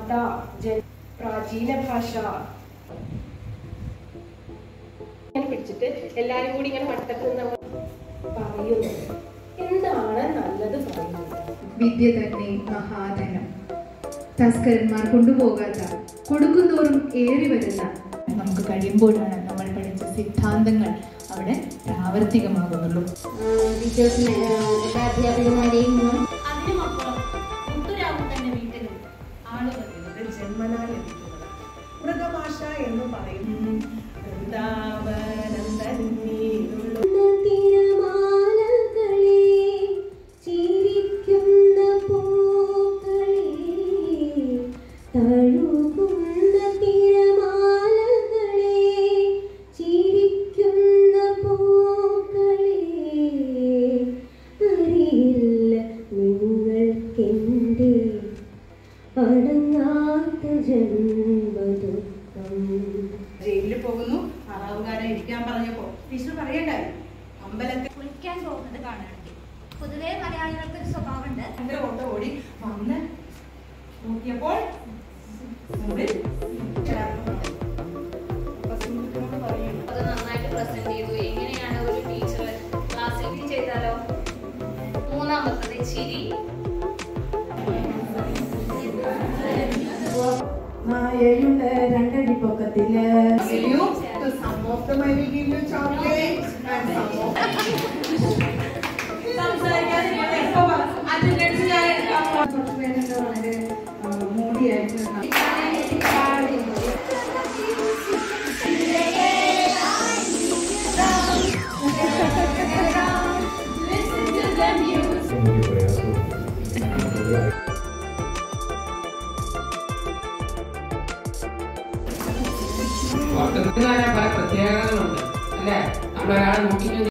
മത ജ പ്രാചീന ഭാഷ ഇങ്ങനെ പിടിച്ചിട്ട് എല്ലാരും കൂടി ഇങ്ങനെ വട്ടത്തിൽ നിന്ന് പറയുന്നു എന്താണ് നല്ലത് പറയുന്നത് വിദ്യ തന്നെ മഹാധനം തസ്കരന്മാർ കൊണ്ടുപോകാത്ത കൊടുക്കുന്തോറും ഏറി വരുന്ന നമുക്ക് കഴിയുമ്പോഴാണ് നമ്മൾ പഠിച്ച സിദ്ധാന്തങ്ങൾ അവിടെ പ്രാവർത്തികമാകുന്നുള്ളൂ ടീച്ചേഴ്സിനെ എല്ലാ അധ്യാപികമാരെയും അതിനുമപ്പുറം കൂട്ടുരാവും തന്നെ വീട്ടിൽ ആളുകൾ ഇത് ജന്മനാ ലഭിക്കുന്നത് മൃഗഭാഷ എന്ന് പറയുന്നു വൃന്ദാവനം തന്നീരുള്ളു തിരമാലകളെ ചിരിക്കുന്ന പൂക്കളെ തഴുകുന്ന തിരമാലകളെ ചിരിക്കുന്ന പൂക്കളെ അറിയില്ല നിങ്ങൾക്കെന്റെ അടങ്ങാത്ത ജന്മദുഃഖം ജയിലിൽ പോകുന്നു അറാവുകാരെ ഇരിക്കാൻ പറഞ്ഞപ്പോ ടീച്ചർ പറയണ്ടായി അമ്പലത്തിൽ കുളിക്കാൻ പോകുന്നത് കാണുകയാണെങ്കിൽ പൊതുവെ മലയാളികൾക്ക് ഒരു സ്വഭാവമുണ്ട് ഭയങ്കര ഓട്ടം ഓടി വന്ന് നോക്കിയപ്പോൾ മുമ്പിൽ ചേർന്ന് അപ്പൊ സിന്ധുവിനോട് പറയുന്നു അത് നന്നായിട്ട് പ്രസന്റ് ചെയ്തു എങ്ങനെയാണ് ഒരു ടീച്ചർ ക്ലാസ്സിൽ ഇത് ചെയ്താലോ മൂന്നാമത്തത് ചിരി മായയുടെ രണ്ടടി പൊക്കത്തില് some of them I will give you chocolates and some of സംസാരിക്കാതിരിക്കട്ടെ. ഇപ്പൊ പറ. Attendance ഞാൻ എടുക്കാൻ പോവാ. കുറച്ച് പേരൊക്കെ വളരെ മൂടിയായിട്ട് പല പ്രത്യേകതകളുണ്ട് അല്ലേ നമ്മളൊരാളെ നോക്കി